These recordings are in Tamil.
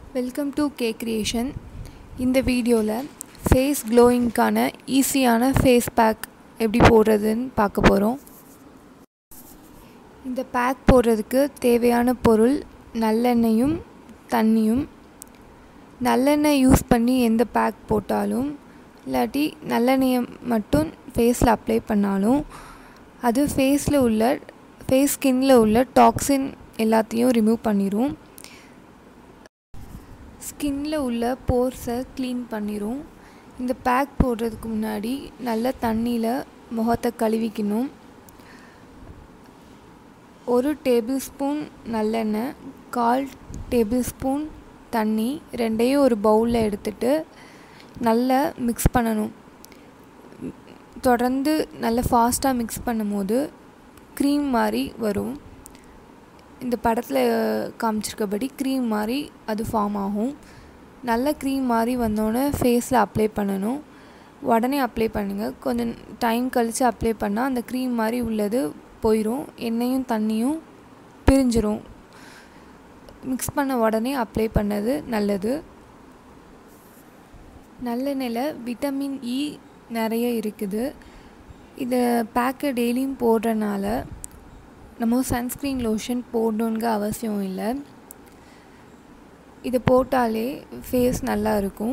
வெல்கம் டு கே கிரியேஷன் இந்த வீடியோவில் ஃபேஸ் க்ளோயிங்க்கான ஈஸியான ஃபேஸ் பேக் எப்படி போடுறதுன்னு பார்க்க போகிறோம் இந்த பேக் போடுறதுக்கு தேவையான பொருள் நல்லெண்ணெயும் தண்ணியும் நல்லெண்ணெய் யூஸ் பண்ணி எந்த பேக் போட்டாலும் இல்லாட்டி நல்லெண்ணெயை மட்டும் ஃபேஸில் அப்ளை பண்ணாலும் அது ஃபேஸில் உள்ள ஃபேஸ் ஸ்கின்ல உள்ள டாக்ஸின் எல்லாத்தையும் ரிமூவ் பண்ணிடும் ஸ்கின்ல உள்ள போர்ஸை க்ளீன் பண்ணிடும் இந்த பேக் போடுறதுக்கு முன்னாடி நல்ல தண்ணியில் முகத்தை கழுவிக்கணும் ஒரு டேபிள் ஸ்பூன் நல்லெண்ணெய் கால் டேபிள் ஸ்பூன் தண்ணி ரெண்டையும் ஒரு பவுலில் எடுத்துட்டு நல்லா மிக்ஸ் பண்ணணும் தொடர்ந்து நல்லா ஃபாஸ்ட்டாக மிக்ஸ் பண்ணும்போது க்ரீம் மாதிரி வரும் இந்த படத்தில் காமிச்சிருக்கபடி க்ரீம் மாதிரி அது ஃபார்ம் ஆகும் நல்ல க்ரீம் மாதிரி வந்தோடனே ஃபேஸில் அப்ளை பண்ணணும் உடனே அப்ளை பண்ணுங்கள் கொஞ்சம் டைம் கழித்து அப்ளை பண்ணால் அந்த க்ரீம் மாதிரி உள்ளது போயிடும் எண்ணெயும் தண்ணியும் பிரிஞ்சிரும் மிக்ஸ் பண்ண உடனே அப்ளை பண்ணது நல்லது நல்லெண்ணெயில் விட்டமின் இ நிறைய இருக்குது இதை பேக்கை டெய்லியும் போடுறனால நம்ம சன்ஸ்க்ரீன் லோஷன் போடணுங்க அவசியம் இல்லை இதை போட்டாலே ஃபேஸ் நல்லா இருக்கும்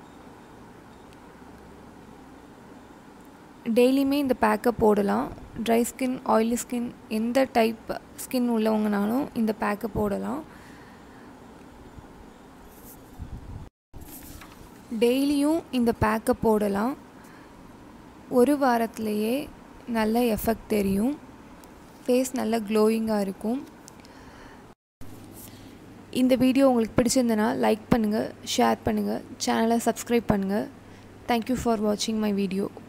டெய்லியுமே இந்த பேக்கை போடலாம் ட்ரை ஸ்கின் ஆயிலி ஸ்கின் எந்த டைப் ஸ்கின் உள்ளவங்கனாலும் இந்த பேக்கை போடலாம் டெய்லியும் இந்த பேக்கை போடலாம் ஒரு வாரத்திலேயே நல்ல எஃபெக்ட் தெரியும் ஃபேஸ் நல்ல க்ளோயிங்காக இருக்கும் இந்த வீடியோ உங்களுக்கு பிடிச்சிருந்தனா லைக் பண்ணுங்கள் ஷேர் பண்ணுங்கள் சேனலை சப்ஸ்கிரைப் பண்ணுங்கள் தேங்க்யூ ஃபார் வாட்சிங் மை வீடியோ